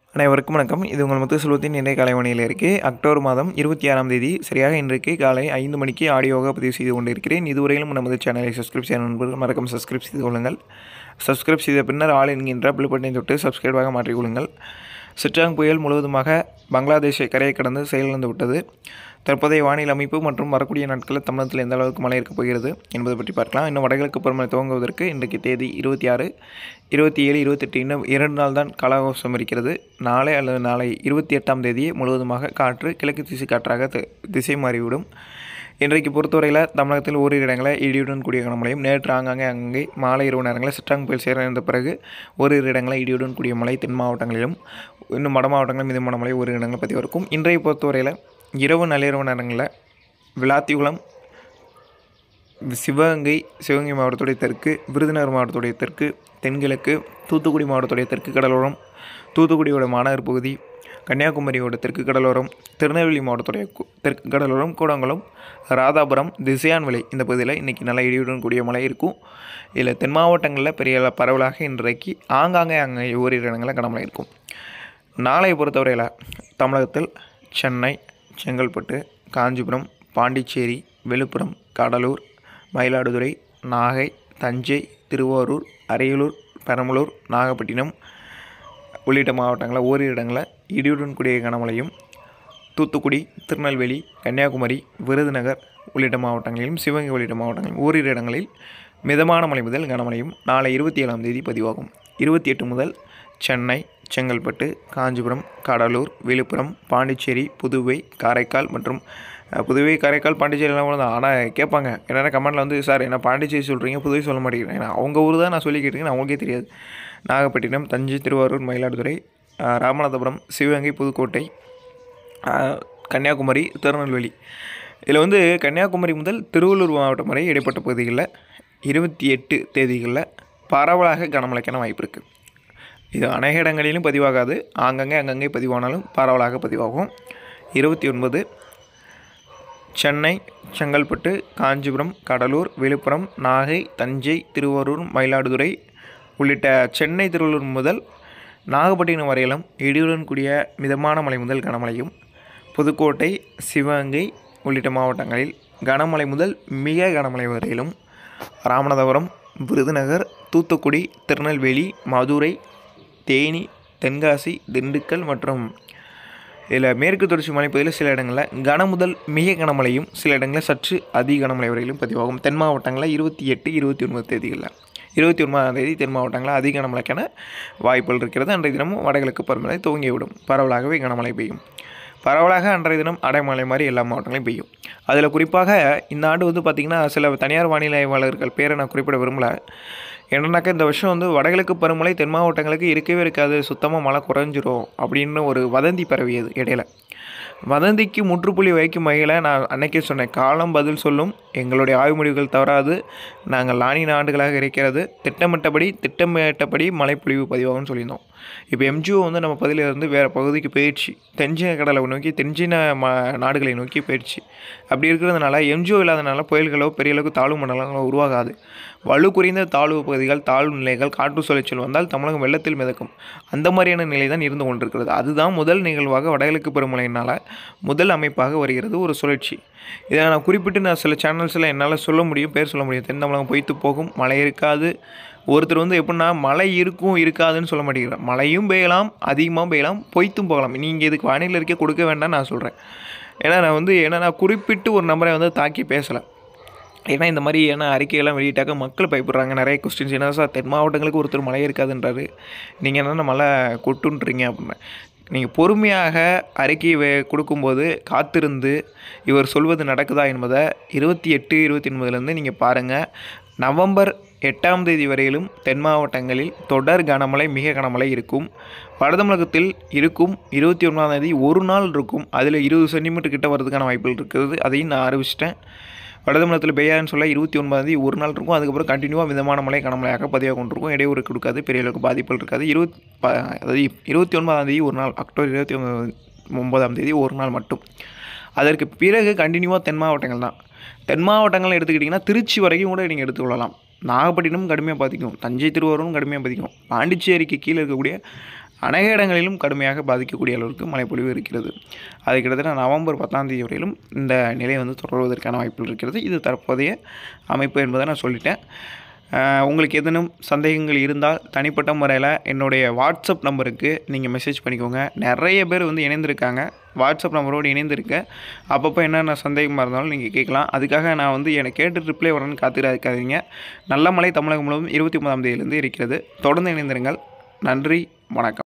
அனைவருக்கும் வணக்கம் இது உங்கள் முத்து செல்வத்தின் இன்றைய கலைவணியில் இருக்குது அக்டோபர் மாதம் இருபத்தி ஆறாம் தேதி சரியாக இன்றைக்கு காலை ஐந்து மணிக்கு ஆடியோவாக பதிவு செய்து கொண்டிருக்கிறேன் இதுவரையிலும் நமது சேனலை சப்ஸ்கிரைப் செய்ய நண்பர்கள் மறக்காம சப்ஸ்கிரைப் செய்து கொள்ளுங்கள் சப்ஸ்கிரைப் செய்த பின்னர் ஆள் என்கின்ற பில் பட்டனை தொட்டு சப்ஸ்கிரைபாக மாற்றிக்கொள்ளுங்கள் சிட்ராங் புயல் முழுவதுமாக பங்களாதேஷை கரையை கடந்து செயலிழந்து விட்டது தற்போதைய வானிலை அமைப்பு மற்றும் வரக்கூடிய நாட்களில் தமிழகத்தில் எந்த அளவுக்கு மழை இருக்கப் போகிறது என்பதை பற்றி பார்க்கலாம் இன்னும் வடகிழக்கு பருவமழை துவங்குவதற்கு இன்றைக்கு தேதி இருபத்தி ஆறு இருபத்தி ஏழு இருபத்தெட்டு இன்னும் இரண்டு நாள் தான் காலாவகாசம் இருக்கிறது நாளை அல்லது நாளை இருபத்தி எட்டாம் தேதியே முழுவதுமாக காற்று கிழக்கு திசை காற்றாக தி- திசை மாறிவிடும் இன்றைக்கு பொறுத்தவரையில் தமிழகத்தில் ஓரிரு இடங்களில் இடியுடன் கூடிய கனமழையும் நேற்று ஆங்காங்கே அங்கே மாலை இரவு நேரங்களில் சிற்றாங் புயல் சேர்ந்த பிறகு ஓரிரு இடங்களில் இடியுடன் கூடிய மழை தென் மாவட்டங்களிலும் இன்னும் வட மாவட்டங்களிலும் மிதமான மழை ஓரிரு இடங்களில் பதிவு இருக்கும் இன்றைய பொறுத்தவரையில் இரவு நள்ளிரவு நேரங்களில் விளாத்திகுளம் சிவகங்கை சிவகங்கை மாவட்டத்துடைய தெற்கு விருதுநகர் மாவட்டத்துடைய தெற்கு தென்கிழக்கு தூத்துக்குடி மாவட்டத்துடைய தெற்கு கடலோரம் தூத்துக்குடியோட மாநகர் பகுதி கன்னியாகுமரியோட தெற்கு கடலோரம் திருநெல்வேலி மாவட்டத்துடைய கு- தெற்கு கடலோரம் கூடங்குளம் ராதாபுரம் திசையான்விலை இந்த பகுதியில் இன்றைக்கி நல்ல இடியுடன் கூடிய மழை இருக்கும் இதில் தென் மாவட்டங்களில் பெரிய அள- பரவலாக இன்றைக்கு ஆங்காங்கே அங்கே ஓரிரு இடங்களில் கனமழை இருக்கும் நாளை பொறுத்தவரையில் தமிழகத்தில் சென்னை செங்கல்பட்டு காஞ்சிபுரம் பாண்டிச்சேரி விழுப்புரம் கடலூர் மயிலாடுதுறை நாகை தஞ்சை திருவாரூர் அரியலூர் பெரம்பலூர் நாகப்பட்டினம் உள்ளிட்ட மாவட்டங்களில் ஓரிரு இடங்களில் இடியுடன் கூடிய கனமழையும் தூத்துக்குடி திருநெல்வேலி கன்னியாகுமரி விருதுநகர் உள்ளிட்ட மாவட்டங்களிலும் சிவகங்கை உள்ளிட்ட மாவட்டங்களிலும் ஓரிரு இடங்களில் மிதமான மழை முதல் கனமழையும் நாளை இருபத்தி ஏழாம் தேதி பதிவாகும் இருபத்தி எட்டு முதல் சென்னை செங்கல்பட்டு காஞ்சிபுரம் கடலூர் விழுப்புரம் பாண்டிச்சேரி புதுவை காரைக்கால் மற்றும் அஹ், புதுவை காரைக்கால் பாண்டிச்சேரிலாம் தான் ஆனால் கேட்பாங்க என்னென்ன கமெண்ட்டில் வந்து சார் என்ன பாண்டிச்சேரி சொல்கிறீங்க புதுவை சொல்ல மாட்டேங்கிறேன் ஏன்னா அவங்க ஊர் தான் நான் சொல்லி கேட்டிருக்கேன் அவங்களுக்கே தெரியாது நாகப்பட்டினம் தஞ்சை திருவாரூர் மயிலாடுதுறை அஹ், ராமநாதபுரம் சிவகங்கை புதுக்கோட்டை அஹ், கன்னியாகுமரி திருநெல்வேலி இதில் வந்து கன்னியாகுமரி முதல் திருவள்ளூர் மாவட்டம் வரை இடைப்பட்ட பகுதிகளில் இருபத்தி எட்டு தேதிகளில் பரவலாக கனமழைக்கான வாய்ப்பு இருக்குது இது அநேக இடங்களிலும் பதிவாகாது ஆங்கங்கே அங்கங்கே பதிவானாலும் பரவலாக பதிவாகும் இருபத்தி ஒன்பது சென்னை செங்கல்பட்டு காஞ்சிபுரம் கடலூர் விழுப்புரம் நாகை தஞ்சை திருவாரூர் மயிலாடுதுறை உள்ளிட்ட சென்னை திருவள்ளூர் முதல் நாகப்பட்டினம் வரையிலும் இடியுடன் கூடிய மிதமான மழை முதல் கனமழையும் புதுக்கோட்டை சிவகங்கை உள்ளிட்ட மாவட்டங்களில் கனமழை முதல் மிக கனமழை வரையிலும் ராமநாதபுரம் விருதுநகர் தூத்துக்குடி திருநெல்வேலி மதுரை தேனி தென்காசி திண்டுக்கல் மற்றும் இதில் மேற்கு தொடர்ச்சி மலைப்பகுதியில் சில இடங்களில் கன முதல் மிக கனமழையும் சில இடங்களில் சற்று அதி கனமழை வரையிலும் பதிவாகும் தென் மாவட்டங்களில் இருபத்தி எட்டு இருபத்தி ஒன்பது தேதிகளில் இருபத்தி ஒன்பதாம் தேதி தென் மாவட்டங்களில் அதிக கனமழைக்கான வாய்ப்புகள் இருக்கிறது அன்றைய தினமும் வடகிழக்கு பருவமழை துவங்கிவிடும் பரவலாகவே கனமழை பெய்யும் பரவலாக அன்றைய தினம் அடைமழை மாதிரி எல்லா மாவட்டங்களையும் பெய்யும் அதில் குறிப்பாக இந்த ஆண்டு வந்து பார்த்திங்கன்னா சில தனியார் வானிலை ஆய்வாளர்கள் பேரை நான் குறிப்பிட விரும்பலை என்னன்னாக்கா இந்த வருஷம் வந்து வடகிழக்கு பருவமழை தென் மாவட்டங்களுக்கு இருக்கவே இருக்காது சுத்தமாக மழை குறைஞ்சிரும் அப்படின்னு ஒரு வதந்தி பரவியது இடையில வதந்திக்கு முற்றுப்புள்ளி வைக்கும் வகையில் நான் அன்னைக்கே சொன்னேன் காலம் பதில் சொல்லும் எங்களுடைய ஆய்வு முடிவுகள் தவறாது நாங்கள் லானின ஆண்டுகளாக இருக்கிறது திட்டமிட்டபடி திட்டமிட்டபடி மழைப்பொழிவு பதிவாகும்னு சொல்லியிருந்தோம் இப்போ எம்ஜிஓ வந்து நம்ம பகுதியிலிருந்து வேறு பகுதிக்கு போயிடுச்சு தென்சீன கடலை நோக்கி தென்சீன ம நாடுகளை நோக்கி போயிடுச்சு அப்படி இருக்கிறதுனால எம்ஜிஓ இல்லாதனால புயல்களோ பெரிய அளவுக்கு தாழ்வு மண்டலங்களோ உருவாகாது வலு குறைந்த தாழ்வு பகுதிகள் தாழ்வு நிலைகள் காற்று சுழற்சியில் வந்தால் தமிழகம் வெள்ளத்தில் மிதக்கும் அந்த மாதிரியான நிலை தான் இருந்து கொண்டிருக்கிறது அதுதான் முதல் நிகழ்வாக வடகிழக்கு பருவமழையினால் முதல் அமைப்பாக வருகிறது ஒரு சுழற்சி இதை நான் குறிப்பிட்டு நான் சில சேனல்ஸில் என்னால் சொல்ல முடியும் பேர் சொல்ல முடியும் தென் தமிழகம் பொய்த்து போகும் மழை இருக்காது ஒருத்தர் வந்து எப்படின்னா மழை இருக்கும் இருக்காதுன்னு சொல்ல மாட்டேங்கிறார் மழையும் பெய்யலாம் அதிகமாக பெய்யலாம் பொய்த்தும் போகலாம் நீங்கள் இதுக்கு வானிலை இருக்கே கொடுக்க வேண்டாம் நான் சொல்கிறேன் ஏன்னா நான் வந்து ஏன்னா நான் குறிப்பிட்டு ஒரு நம்பரை வந்து தாக்கி பேசலை ஏன்னா இந்த மாதிரி ஏன்னா அறிக்கையெல்லாம் வெளியிட்டாக்க மக்கள் பயப்படுறாங்க நிறைய கொஸ்டின்ஸ் என்ன சார் தென் மாவட்டங்களுக்கு ஒருத்தர் மழை இருக்காதுன்றாரு நீங்கள் என்னென்ன மழை கொட்டுன்றீங்க அப்படின்னு நீங்கள் பொறுமையாக அறிக்கை வே- கொடுக்கும்போது காத்திருந்து இவர் சொல்வது நடக்குதா என்பதை இருபத்தி எட்டு இருபத்தி ஒன்பதுலேருந்து நீங்கள் பாருங்கள் நவம்பர் எட்டாம் தேதி வரையிலும் தென் மாவட்டங்களில் தொடர் கனமழை மிக கனமழை இருக்கும் வட தமிழகத்தில் இருக்கும் இருபத்தி ஒன்பதாம் தேதி ஒரு நாள் இருக்கும் அதில் இருபது சென்டிமீட்டர் கிட்ட வரதுக்கான வாய்ப்புகள் இருக்குது அதையும் நான் அறிவிச்சிட்டேன் வடதமிழகத்தில் பெய்யாதுன்னு சொல்ல இருபத்தி ஒன்பதாம் தேதி ஒரு நாள் இருக்கும் அதுக்கப்புறம் கண்டினியூவாக மிதமான மழை கனமழையாக பதிவாக கொண்டிருக்கும் இடையூறு கொடுக்காது பெரிய அளவுக்கு பாதிப்புகள் இருக்காது இருபத் ப- அதாவது இருபத்தி ஒன்பதாம் தேதி ஒரு நாள் அக்டோபர் இருபத்தி ஒன்பது ஒன்பதாம் தேதி ஒரு நாள் மட்டும் அதற்கு பிறகு கண்டினியூவாக தென் மாவட்டங்கள் தான் தென் மாவட்டங்கள் எடுத்துக்கிட்டிங்கன்னா திருச்சி வரைக்கும் கூட நீங்கள் எடுத்துக்கொள்ளலாம் நாகப்பட்டினம் கடுமையாக பாதிக்கும் தஞ்சை திருவாரூரும் கடுமையாக பாதிக்கும் பாண்டிச்சேரிக்கு கீழே இருக்கக்கூடிய அநேக இடங்களிலும் கடுமையாக பாதிக்கக்கூடிய அளவிற்கு மழைப்பொழிவு இருக்கிறது அது கிட்டத்தட்ட நவம்பர் பத்தாம் தேதி வரையிலும் இந்த நிலை வந்து தொடர்வதற்கான வாய்ப்புகள் இருக்கிறது இது தற்போதைய அமைப்பு என்பதை நான் சொல்லிட்டேன் ஆஹ் உங்களுக்கு ஏதேனும் சந்தேகங்கள் இருந்தால் தனிப்பட்ட முறையில் என்னுடைய வாட்ஸ்அப் நம்பருக்கு நீங்கள் மெசேஜ் பண்ணிக்கோங்க நிறைய பேர் வந்து இணைந்திருக்காங்க வாட்ஸ்அப் நம்பரோடு இணைந்திருக்க அப்பப்போ என்னென்ன சந்தேகமாக இருந்தாலும் நீங்கள் கேட்கலாம் அதுக்காக நான் வந்து எனக்கு கேட்டு ரிப்ளை வரணும்னு காத்திருக்காதீங்க நல்ல மழை தமிழகம் முழுவதும் இருபத்தி ஒன்பதாம் தேதியிலிருந்து இருக்கிறது தொடர்ந்து இணைந்திருங்கள் நன்றி வணக்கம்